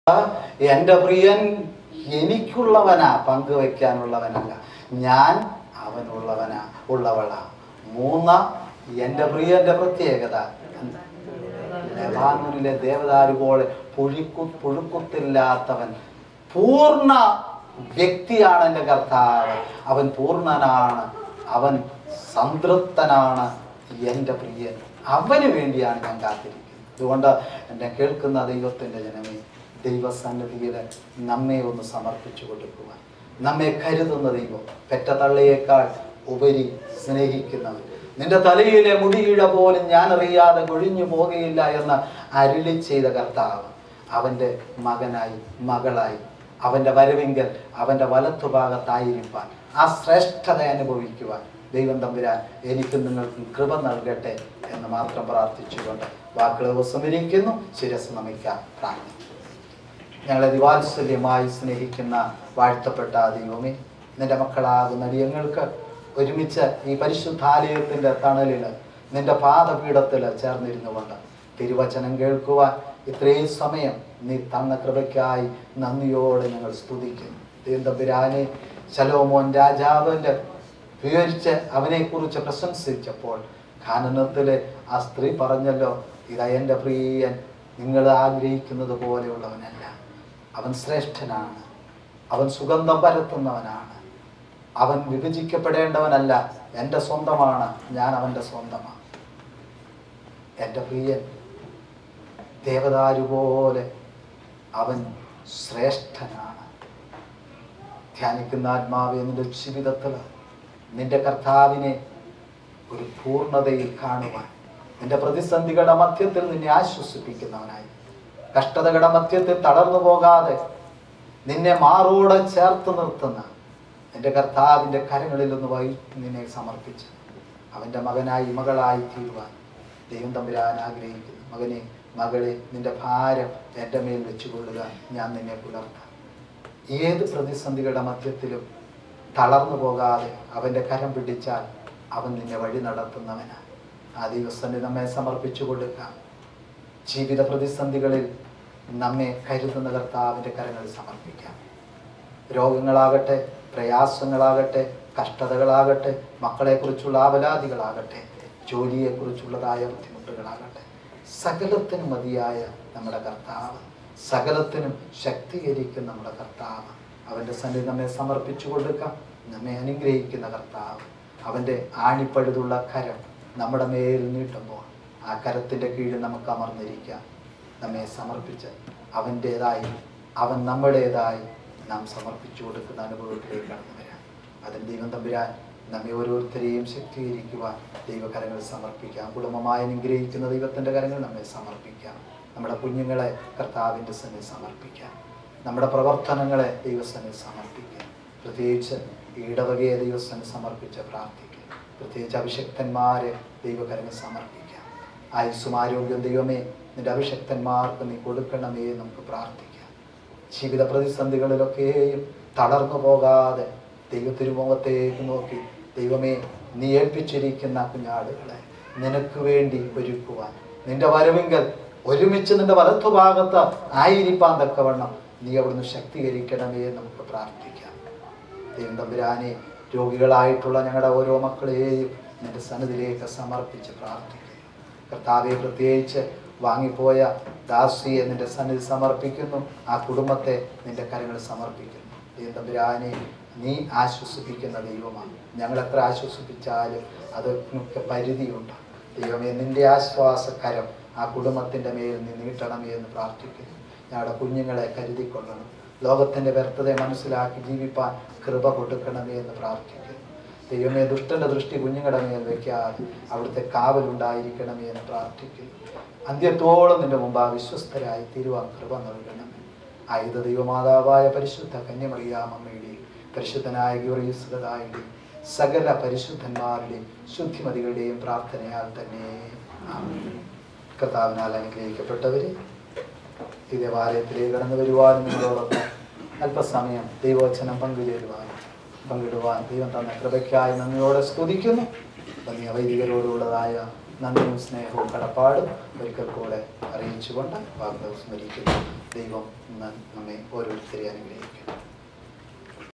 എൻ്റെ പ്രിയൻ എനിക്കുള്ളവനാ പങ്കുവെക്കാനുള്ളവനല്ല ഞാൻ അവനുള്ളവനാ ഉള്ളവളാ മൂന്ന് എൻ്റെ പ്രിയന്റെ പ്രത്യേകത ലെബാനൂരിലെ ദേവദാരു പോലെ പുഴുക്കു പുഴുക്കുത്തില്ലാത്തവൻ പൂർണ്ണ വ്യക്തിയാണ് എൻ്റെ കർത്താവ് അവൻ പൂർണ്ണനാണ് അവൻ സംതൃപ്തനാണ് എൻ്റെ പ്രിയൻ അവന് വേണ്ടിയാണ് ഞാൻ കാത്തിരിക്കുന്നത് അതുകൊണ്ട് എന്നെ കേൾക്കുന്ന ദൈവത്തിൻ്റെ ജനമേ ദൈവസന്നിധിയിൽ നമ്മെ ഒന്ന് സമർപ്പിച്ചു കൊടുക്കുവാൻ നമ്മെ കരുതുന്ന ദൈവം പെറ്റ തള്ളയേക്കാൾ ഉപരി സ്നേഹിക്കുന്നവൻ നിന്റെ തലയിലെ മുടിയിഴ പോലും ഞാൻ അറിയാതെ കൊഴിഞ്ഞു പോകുകയില്ല എന്ന് അരുളി ചെയ്ത കർത്താവ് അവൻ്റെ മകനായി മകളായി അവൻ്റെ വരവെങ്കിൽ അവൻ്റെ വലത്തുഭാഗത്തായിരിക്കാൻ ആ ശ്രേഷ്ഠത അനുഭവിക്കുവാൻ ദൈവം തമ്പുരാൻ എനിക്കും നിങ്ങൾക്കും കൃപ നൽകട്ടെ എന്ന് മാത്രം പ്രാർത്ഥിച്ചുകൊണ്ട് വാക്കുകൾ ഉപസംഹരിക്കുന്നു ശിരസ് നമിക്കാൻ പ്രാർത്ഥിക്കുന്നു ഞങ്ങളെ ദിവാത്സല്യമായി സ്നേഹിക്കുന്ന വാഴ്ത്തപ്പെട്ട ദൈവമേ നിന്റെ മക്കളാകുന്ന അടിയങ്ങൾക്ക് ഒരുമിച്ച് ഈ പരിശുദ്ധാലയത്തിൻ്റെ തണലിൽ നിന്റെ പാദപീഠത്തിൽ ചേർന്നിരുന്നു കൊണ്ട് തിരുവചനം കേൾക്കുവാൻ ഇത്രയും സമയം നീ തന്ന കൃപയ്ക്കായി നന്ദിയോടെ ഞങ്ങൾ സ്തുതിക്കുന്നു ദീന്തപുരാനെ ശലോമോൻ രാജാവിൻ്റെ വിവരിച്ച് അവനെക്കുറിച്ച് പ്രശംസിച്ചപ്പോൾ കാനനത്തിലെ ആ സ്ത്രീ പറഞ്ഞല്ലോ ഇതാ എൻ്റെ പ്രിയൻ നിങ്ങൾ ആഗ്രഹിക്കുന്നത് പോലെയുള്ളവനല്ല അവൻ ശ്രേഷ്ഠനാണ് അവൻ സുഗന്ധം പരത്തുന്നവനാണ് അവൻ വിഭജിക്കപ്പെടേണ്ടവനല്ല എൻ്റെ സ്വന്തമാണ് ഞാൻ അവൻ്റെ സ്വന്തമാണ് എൻ്റെ പ്രിയൻ ദേവദാരു പോലെ അവൻ ശ്രേഷ്ഠനാണ് ധ്യാനിക്കുന്ന ആത്മാവെ നിന്റെ ജീവിതത്തിൽ നിന്റെ കർത്താവിനെ ഒരു പൂർണ്ണതയിൽ കാണുവാൻ നിന്റെ പ്രതിസന്ധികളുടെ മധ്യത്തിൽ നിന്നെ ആശ്വസിപ്പിക്കുന്നവനായി കഷ്ടതകളുടെ മധ്യത്തിൽ തളർന്നു പോകാതെ നിന്നെ മാറോടെ ചേർത്ത് നിർത്തുന്ന നിന്റെ കർത്താവിൻ്റെ കരങ്ങളിൽ ഒന്ന് വൈ നിന്നെ സമർപ്പിച്ച് അവൻ്റെ മകനായി മകളായി തീരുവാൻ ദൈവം തമ്പുരാൻ ആഗ്രഹിക്കുന്നു മകനെ മകളെ നിന്റെ ഭാരം എൻ്റെ മേൽ വെച്ചുകൊള്ളുക ഞാൻ നിന്നെ പുലർത്താം ഏത് പ്രതിസന്ധികളുടെ മധ്യത്തിലും തളർന്നു പോകാതെ അവൻ്റെ കരം പിടിച്ചാൽ അവൻ നിന്നെ വഴി നടത്തുന്നവനാണ് ആ ദിവസം നമ്മെ സമർപ്പിച്ചു കൊടുക്കാം ജീവിത പ്രതിസന്ധികളിൽ നമ്മെ കരുതുന്ന കർത്താവിൻ്റെ കരങ്ങളിൽ സമർപ്പിക്കാം രോഗങ്ങളാകട്ടെ പ്രയാസങ്ങളാകട്ടെ കഷ്ടതകളാകട്ടെ മക്കളെക്കുറിച്ചുള്ള ആവലാതികളാകട്ടെ ജോലിയെക്കുറിച്ചുള്ളതായ ബുദ്ധിമുട്ടുകളാകട്ടെ സകലത്തിനും മതിയായ നമ്മുടെ കർത്താവ് സകലത്തിനും ശക്തീകരിക്കുന്ന നമ്മുടെ കർത്താവ് അവൻ്റെ സന്നിധി നമ്മെ സമർപ്പിച്ചു കൊടുക്കാം നമ്മെ അനുഗ്രഹിക്കുന്ന കർത്താവ് അവൻ്റെ ആണിപ്പഴുതുള്ള കരം നമ്മുടെ മേൽ നീട്ടുമ്പോൾ ആ കരത്തിൻ്റെ കീഴിൽ നമുക്ക് അമർന്നിരിക്കാം നമ്മെ സമർപ്പിച്ച് അവൻ്റേതായി അവൻ നമ്മുടേതായി നാം സമർപ്പിച്ചു കൊടുക്കുന്ന അനുഭവത്തിലേക്ക് കടന്നു വരാം അതിന് ദൈവം തമ്പുരാൻ നമ്മെ ഓരോരുത്തരെയും ശക്തീകരിക്കുവാൻ ദൈവകരങ്ങൾ സമർപ്പിക്കാം കുടുംബമായി അനുഗ്രഹിക്കുന്ന ദൈവത്തിൻ്റെ കരങ്ങൾ നമ്മെ സമർപ്പിക്കാം നമ്മുടെ കുഞ്ഞുങ്ങളെ കർത്താവിൻ്റെ സന്നിധി സമർപ്പിക്കാം നമ്മുടെ പ്രവർത്തനങ്ങളെ ദൈവസന്നിധി സമർപ്പിക്കാം പ്രത്യേകിച്ച് ഇടവകയെ ദൈവസന്നിധി സമർപ്പിച്ച് പ്രാർത്ഥിക്കുക പ്രത്യേകിച്ച് അഭിഷക്തന്മാരെ ദൈവകരങ്ങൾ സമർപ്പിക്കാം ആയുസ്സും ആരോഗ്യം ദൈവമേ നിന്റെ അഭിഷക്തന്മാർക്ക് നീ കൊടുക്കണമേ എന്ന് നമുക്ക് പ്രാർത്ഥിക്കാം ജീവിത പ്രതിസന്ധികളിലൊക്കെയും തളർന്നു പോകാതെ ദൈവത്തിരുമുഖത്തേക്ക് നോക്കി ദൈവമേ നീ ഏൽപ്പിച്ചിരിക്കുന്ന കുഞ്ഞാടുകളെ നിനക്ക് വേണ്ടി ഒരുക്കുവാൻ നിന്റെ വരവെങ്കിൽ ഒരുമിച്ച് നിന്റെ വലത്തുഭാഗത്ത് ആയിരിക്കാൻ തക്കവണ്ണം നീ അവിടുന്ന് ശക്തീകരിക്കണമേ എന്ന് നമുക്ക് പ്രാർത്ഥിക്കാം ദൈവം തമ്പുരാനെ രോഗികളായിട്ടുള്ള ഞങ്ങളുടെ ഓരോ മക്കളെയും നിന്റെ സന്നിധിയിലേക്ക് സമർപ്പിച്ച് പ്രാർത്ഥിക്കുന്നു കർത്താവെ പ്രത്യേകിച്ച് വാങ്ങിപ്പോയ ദാസിയെ നിന്റെ സന്നിധി സമർപ്പിക്കുന്നു ആ കുടുംബത്തെ നിന്റെ കരങ്ങൾ സമർപ്പിക്കുന്നു ദൈവം തമ്പുരാനെ നീ ആശ്വസിപ്പിക്കുന്ന ദൈവമാണ് ഞങ്ങൾ എത്ര ആശ്വസിപ്പിച്ചാലും അതിനൊക്കെ പരിധിയുണ്ട് ദൈവമേ നിന്റെ ആശ്വാസകരം ആ കുടുംബത്തിൻ്റെ മേൽ നീ നീട്ടണമേ എന്ന് പ്രാർത്ഥിക്കുന്നു ഞങ്ങളുടെ കുഞ്ഞുങ്ങളെ കരുതിക്കൊള്ളണം ലോകത്തിൻ്റെ വ്യർത്ഥതയെ മനസ്സിലാക്കി ജീവിപ്പാൻ കൃപ കൊടുക്കണമേ എന്ന് പ്രാർത്ഥിക്കുന്നു ദൈവമേ ദുഷ്ടന്റെ ദൃഷ്ടി കുഞ്ഞുങ്ങളുടെ മേൽ വെക്കാതെ അവിടുത്തെ കാവലുണ്ടായിരിക്കണമേ എന്ന് പ്രാർത്ഥിക്കുന്നു അന്ത്യത്തോളം നിന്റെ മുമ്പ് വിശ്വസ്തരായി തീരുവാൻ കൃപ നൽകണമേ ആയുധ ദൈവമാതാവായ പരിശുദ്ധ കന്യമറിയാമമ്മയുടെയും പരിശുദ്ധനായ ഗൗരീസുതായുടെയും സകല പരിശുദ്ധന്മാരുടെയും ശുദ്ധിമതികളുടെയും പ്രാർത്ഥനയാൽ തന്നെ ആമേൻ. കർത്താവിനാൽ അനുഗ്രഹിക്കപ്പെട്ടവരെ ഈ ദേവാലയത്തിലേക്ക് കടന്നു വരുവാനും നിങ്ങളോടൊപ്പം അല്പസമയം ദൈവവചനം പങ്കുചേരുവാനും പങ്കിടുവാൻ ദൈവം തന്ന കൃപയ്ക്കായി നന്ദിയോടെ സ്തുതിക്കുന്നു വലിയ വൈദികരോടുള്ളതായ നന്ദിയും സ്നേഹവും കടപ്പാടും ഒരിക്കൽ കൂടെ അറിയിച്ചുകൊണ്ട് വാഗ്ദവ് സ്മരിക്കുന്നു ദൈവം ന- നമ്മെ ഓരോരുത്തരെയും അനുഗ്രഹിക്കും